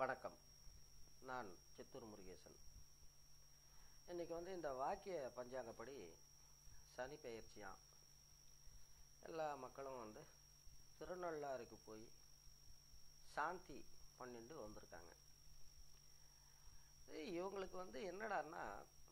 வணக்கம் நான் சித்தூர் முருகேசன் இன்னைக்கு வந்து இந்த வாக்கிய பஞ்சாங்கப்படி சனி பெயர்ச்சியாம் எல்லா மக்களும் வந்து திருநள்ளாறுக்கு போய் சாந்தி பண்ணிட்டு வந்திருக்காங்க இது இவங்களுக்கு வந்து என்னடான்னா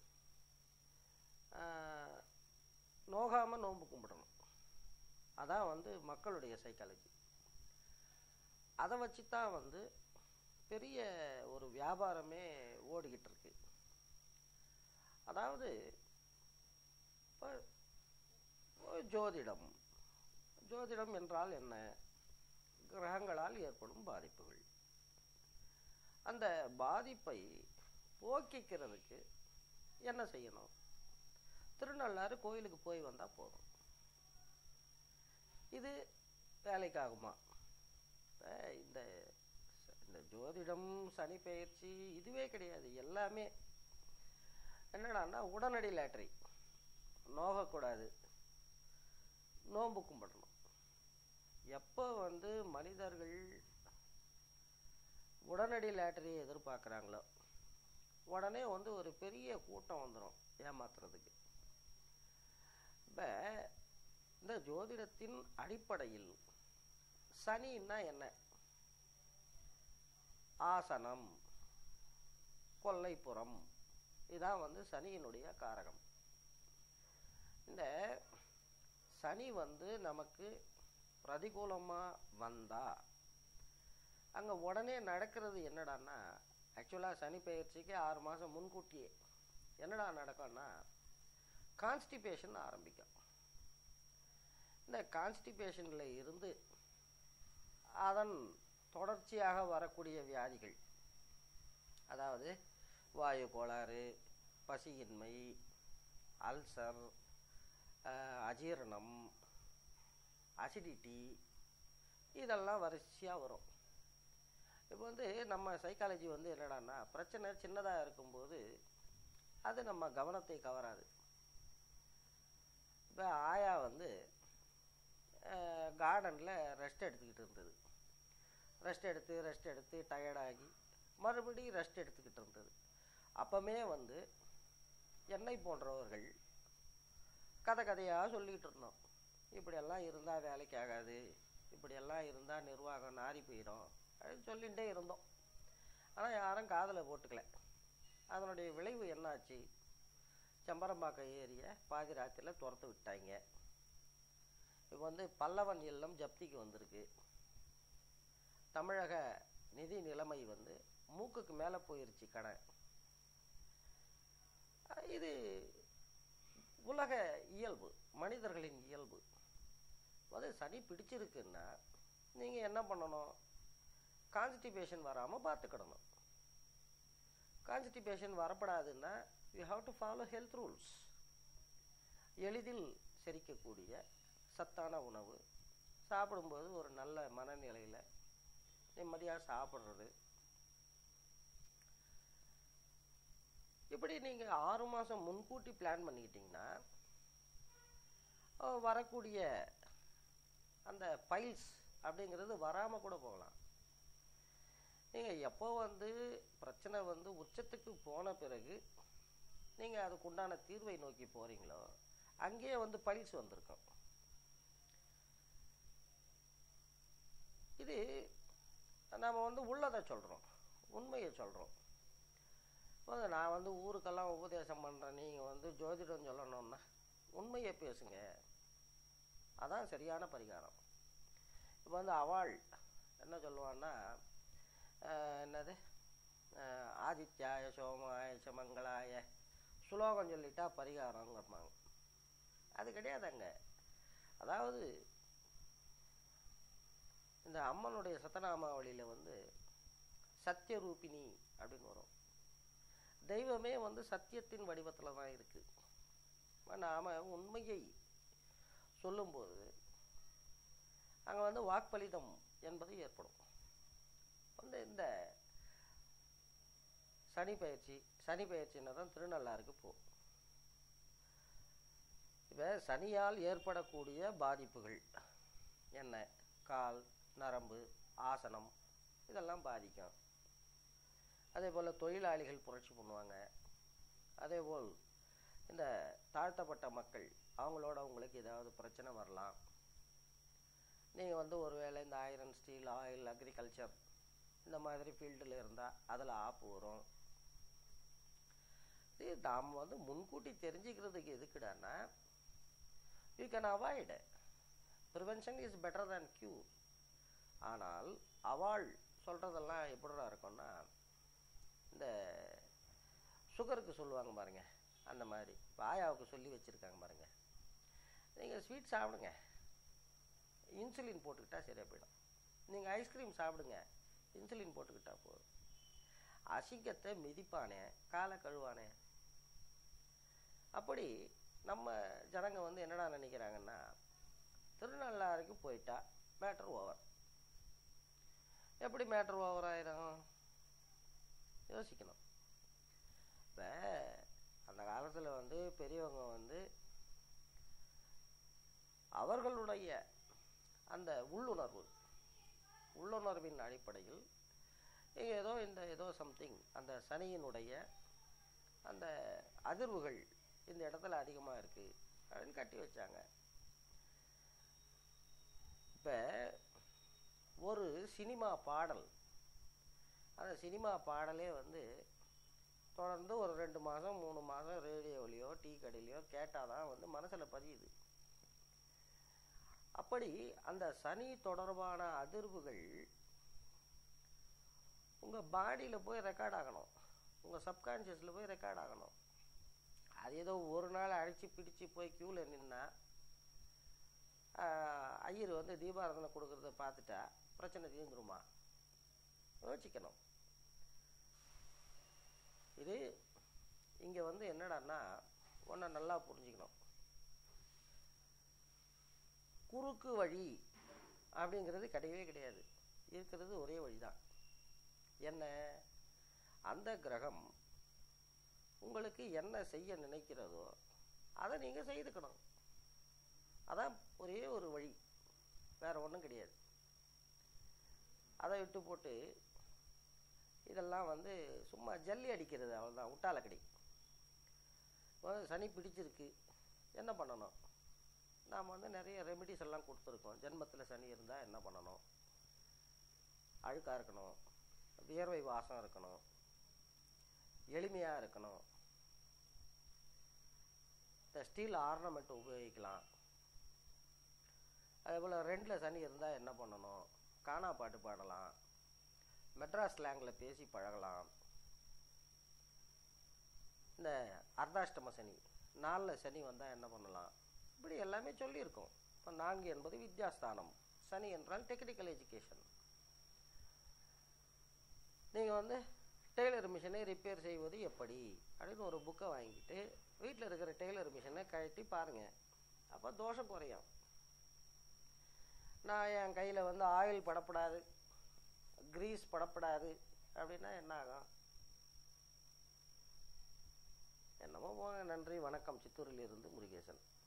ஆஹ், நோகாம நோன்பு கும்பிடணும் அதான் வந்து மக்களுடைய சைக்காலஜி அதை வச்சு தான் வந்து பெரிய ஒரு வியாபாரமே ஓடிக்கிட்டு இருக்கு அதாவது இப்போ ஜோதிடம் ஜோதிடம் என்றால் என்ன கிரகங்களால் ஏற்படும் பாதிப்புகள் அந்த பாதிப்பை போக்கிக்கிறதுக்கு என்ன செய்யணும் திருநள்ளாறு கோயிலுக்கு போய் வந்தால் போதும் இது வேலைக்காகுமா இப்ப இந்த ச- இந்த ஜோதிடம் சனி பெயர்ச்சி இதுவே கிடையாது எல்லாமே என்னடான்னா உடனடி லேட்டரி நோகக்கூடாது நோன்பு கும்பிடணும் எப்போ வந்து மனிதர்கள் உடனடி லேட்டரியை எதிர்பார்க்குறாங்களோ உடனே வந்து ஒரு பெரிய கூட்டம் வந்துடும் ஏமாத்துறதுக்கு இப்போ இந்த ஜோதிடத்தின் அடிப்படையில் சனின்னா என்ன ஆசனம் கொல்லைப்புறம் இதான் வந்து சனியினுடைய காரகம் இந்த சனி வந்து நமக்கு பிரதிகூலமாக வந்தா அங்கே உடனே நடக்கிறது என்னடான்னா ஆக்சுவலாக சனி பெயர்ச்சிக்கு ஆறு மாதம் முன்கூட்டியே என்னடா நடக்கும்னா கான்ஸ்டிபேஷன் ஆரம்பிக்கும் இந்த கான்ஸ்டிபேஷனில் இருந்து அதன் தொடர்ச்சியாக வரக்கூடிய வியாதிகள் அதாவது வாயு கோளாறு பசியின்மை அல்சர் அஹ், அஜீரணம் அசிடிட்டி இதெல்லாம் வரிசையாக வரும் இப்போ வந்து நம்ம சைக்காலஜி வந்து என்னடான்னா பிரச்சனை சின்னதாக இருக்கும்போது அது நம்ம கவனத்தை கவராது இப்போ ஆயா வந்து கார்டனில் ரெஸ்ட் எடுத்துக்கிட்டு இருந்தது ரெஸ்ட் எடுத்து ரெஸ்ட் எடுத்து டயர்டாகி மறுபடியும் ரெஸ்ட் எடுத்துக்கிட்டு இருந்தது அப்பமே வந்து என்னை போன்றவர்கள் கதை கதையாக சொல்லிக்கிட்டு இருந்தோம் இப்படியெல்லாம் இருந்தால் வேலைக்கு ஆகாது இப்படியெல்லாம் இருந்தால் நிர்வாகம் நாரி போயிடும் அப்படின்னு சொல்லிகிட்டே இருந்தோம் ஆனால் யாரும் காதில் போட்டுக்கல அதனுடைய விளைவு என்னாச்சு செம்பரம்பாக்கம் ஏரிய பாதி ராத்திரியில் துரத்து விட்டாங்க இப்போ வந்து பல்லவன் இல்லம் ஜப்திக்கு வந்திருக்கு தமிழக நிதி நிலைமை வந்து மூக்குக்கு மேலே போயிருச்சு கடன் அஹ் இது உலக இயல்பு மனிதர்களின் இயல்பு அது சனி பிடிச்சிருக்குன்னா நீங்கள் என்ன பண்ணணும் கான்ஸ்டிபேஷன் வராமல் பார்த்துக்கிடணும் கான்ஸ்டிபேஷன் வரப்படாதுன்னா you have to follow health rules எளிதில் செரிக்கக்கூடிய சத்தான உணவு சாப்பிடும்போது ஒரு நல்ல மனநிலையில் நிம்மதியாக சாப்பிட்றது இப்படி நீங்கள் ஆறு மாதம் முன்கூட்டி பிளான் பண்ணிக்கிட்டிங்கன்னா அஹ், வரக்கூடிய அந்த பைல்ஸ் அப்படிங்கிறது வராமல் கூட போகலாம் நீங்கள் எப்போ வந்து பிரச்சனை வந்து உச்சத்துக்கு போன பிறகு நீங்கள் அதுக்குண்டான தீர்வை நோக்கி போகிறீங்களோ அங்கேயே வந்து பைல்ஸ் வந்திருக்கும் இது நாம் வந்து உள்ளதை சொல்கிறோம் உண்மையை சொல்கிறோம் இப்போ நான் வந்து ஊருக்கெல்லாம் உபதேசம் பண்ணுறேன் நீங்கள் வந்து ஜோதிடம் சொல்லணும்னா உண்மையை பேசுங்க அதான் சரியான பரிகாரம் இப்போ வந்து அவள் என்ன சொல்லுவான்னா அஹ், என்னது அஹ், ஆதித்யாய சோமாய சமங்களாய சுலோகம் சொல்லிட்டா பரிகாரங்கிறப்பாங்க அது கிடையாதுங்க அதாவது இந்த அம்மனுடைய சத்தநாமாவளியில் வந்து சத்தியரூபிணி அப்படின்னு வரும் தெய்வமே வந்து சத்தியத்தின் வடிவத்தில் தான் இருக்குது நாம் உண்மையை சொல்லும்போது அங்கே வந்து வாக்பலிதம் என்பது ஏற்படும் வந்து இந்த சனி பயிற்சி சனி பயிற்சின்னா தான் திருநள்ளாருக்கு போ இப்போ சனியால் ஏற்படக்கூடிய பாதிப்புகள் என்ன கால் நரம்பு ஆசனம் இதெல்லாம் பாதிக்கும் அதே போல் தொழிலாளிகள் புரட்சி பண்ணுவாங்க அதே போல் இந்த தாழ்த்தப்பட்ட மக்கள் அவங்களோட உங்களுக்கு ஏதாவது பிரச்சனை வரலாம் நீங்கள் வந்து ஒருவேளை இந்த ஐரன் ஸ்டீல் ஆயில் அக்ரிகல்ச்சர் இந்த மாதிரி ஃபீல்டில் இருந்தால் அதில் ஆப்பு வரும் இது நாம் வந்து முன்கூட்டி தெரிஞ்சுக்கிறதுக்கு எதுக்குடான்னா you can avoid prevention is better than cure ஆனால் அவாள் சொல்கிறதெல்லாம் எப்படிடா இருக்கும்னா இந்த சுகருக்கு சொல்லுவாங்க பாருங்க அந்த மாதிரி இப்போ ஆயாவுக்கு சொல்லி வச்சுருக்காங்க பாருங்க நீங்கள் ஸ்வீட் சாப்பிடுங்க இன்சுலின் போட்டுக்கிட்டா சரியாக போயிடும் நீங்கள் ஐஸ்கிரீம் சாப்பிடுங்க இன்சுலின் போட்டுக்கிட்டா போதும் அசிங்கத்தை மிதிப்பானே காலை கழுவானே அப்படி நம்ம ஜனங்க வந்து என்னடா நினைக்கிறாங்கன்னா திருநள்ளாறுக்கு போயிட்டா மேட்ரு ஓவர் எப்படி மேட்ரு ஓவர் ஆயிரும் யோசிக்கணும் இப்போ அந்த காலத்தில் வந்து பெரியவங்க வந்து அவர்களுடைய அந்த உள்ளுணர்வு உள்ளுணர்வின் அடிப்படையில் இங்கே ஏதோ இந்த ஏதோ சம்திங் அந்த சனியினுடைய அந்த அதிர்வுகள் இந்த இடத்துல அதிகமாக இருக்குது அப்படின்னு கட்டி வச்சாங்க இப்போ ஒரு சினிமா பாடல் அந்த சினிமா பாடலே வந்து தொடர்ந்து ஒரு ரெண்டு மாதம் மூணு மாதம் ரேடியோவிலையோ டீ கடையிலையோ கேட்டால் தான் வந்து மனசில் பதியுது அப்படி அந்த சனி தொடர்பான அதிர்வுகள் உங்கள் பாடியில் போய் ரெக்கார்ட் ஆகணும் உங்கள் சப்கான்ஷியஸில் போய் ரெக்கார்ட் ஆகணும் அது ஏதோ ஒரு நாள் அழைச்சி பிடிச்சி போய் க்யூவில் நின்னா ஐயர் வந்து தீபாராதனை கொடுக்கறத பார்த்துட்டா பிரச்சனை தீர்ந்துருமா யோசிக்கணும் இது இங்கே வந்து என்னடான்னா ஒன்றை நல்லா புரிஞ்சுக்கணும் குறுக்கு வழி அப்படிங்கிறது கிடையவே கிடையாது இருக்கிறது ஒரே வழிதான் என்ன அந்த கிரகம் உங்களுக்கு என்ன செய்ய நினைக்கிறதோ அதை நீங்கள் செய்துக்கணும் அதான் ஒரே ஒரு வழி வேற ஒன்றும் கிடையாது அதை விட்டு போட்டு இதெல்லாம் வந்து சும்மா ஜல்லி அடிக்கிறது அவ்வளோதான் உட்டாலக்கடி சனி பிடிச்சிருக்கு என்ன பண்ணணும் நாம் வந்து நிறைய ரெமிடிஸ் எல்லாம் கொடுத்துருக்கோம் ஜென்மத்தில் சனி இருந்தால் என்ன பண்ணணும் அழுக்காக இருக்கணும் வியர்வை வாசம் இருக்கணும் எளிமையாக இருக்கணும் இந்த ஸ்டீல் ஆர்னமெண்ட் உபயோகிக்கலாம் அதே போல் ரெண்டில் சனி இருந்தால் என்ன பண்ணணும் கானா பாட்டு பாடலாம் மெட்ராஸ் ஸ்லாங்கில் பேசி பழகலாம் இந்த அர்த்தாஷ்டம சனி நாலில் சனி வந்தால் என்ன பண்ணலாம் இப்படி எல்லாமே சொல்லியிருக்கோம் இப்போ நான்கு என்பது வித்யாஸ்தானம் சனி என்றால் டெக்னிக்கல் எஜுகேஷன் நீங்கள் வந்து டெய்லர் மிஷினை ரிப்பேர் செய்வது எப்படி அப்படின்னு ஒரு புக்கை வாங்கிட்டு வீட்டில் இருக்கிற டெய்லர் மிஷினை கழட்டி பாருங்கள் அப்போ தோஷம் குறையும் நான் என் கையில் வந்து ஆயில் படப்படாது கிரீஸ் படப்படாது அப்படின்னா என்ன ஆகும் என்னமோ போங்க நன்றி வணக்கம் சித்தூரில் இருந்து முருகேசன்